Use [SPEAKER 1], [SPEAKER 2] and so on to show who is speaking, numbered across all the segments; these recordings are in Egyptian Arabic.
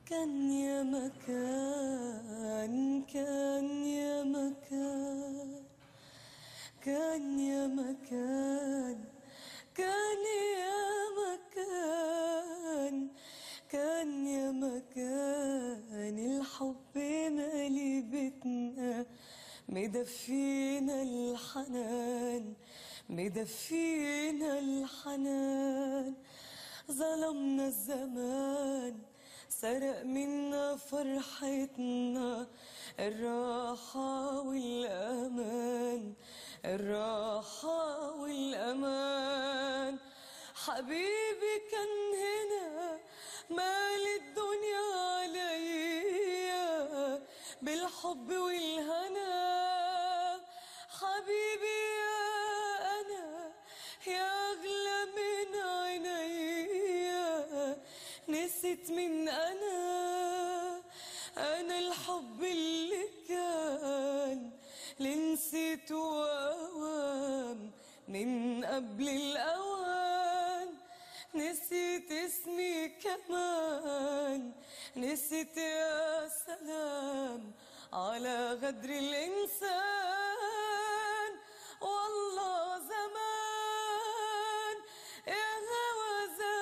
[SPEAKER 1] كان يا مكان كان يا مكان كان يا مكان كان يا مكان كان يا مكان الحب مالي بيتنا مدفينا الحنان مدفينا الحنان ظلمنا الزمان سرق منا فرحتنا الراحة والأمان الراحة والأمان حبيبي كان هنا مال الدنيا عليا بالحب والهنا حبيبي يا أنا يا أغلى من عينيا نسيت من أنا أنا الحب اللي كان اللي نسيته أوام من قبل الأوان نسيت اسمي كمان نسيت يا سلام على غدر الإنسان والله زمان يا هوى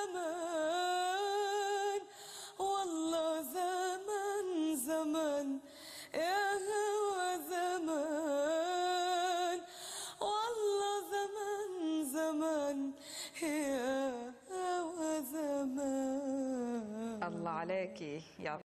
[SPEAKER 1] زمان والله زمان زمان يا هوى زمان والله زمان زمان يا هوى زمان
[SPEAKER 2] الله عليكي يا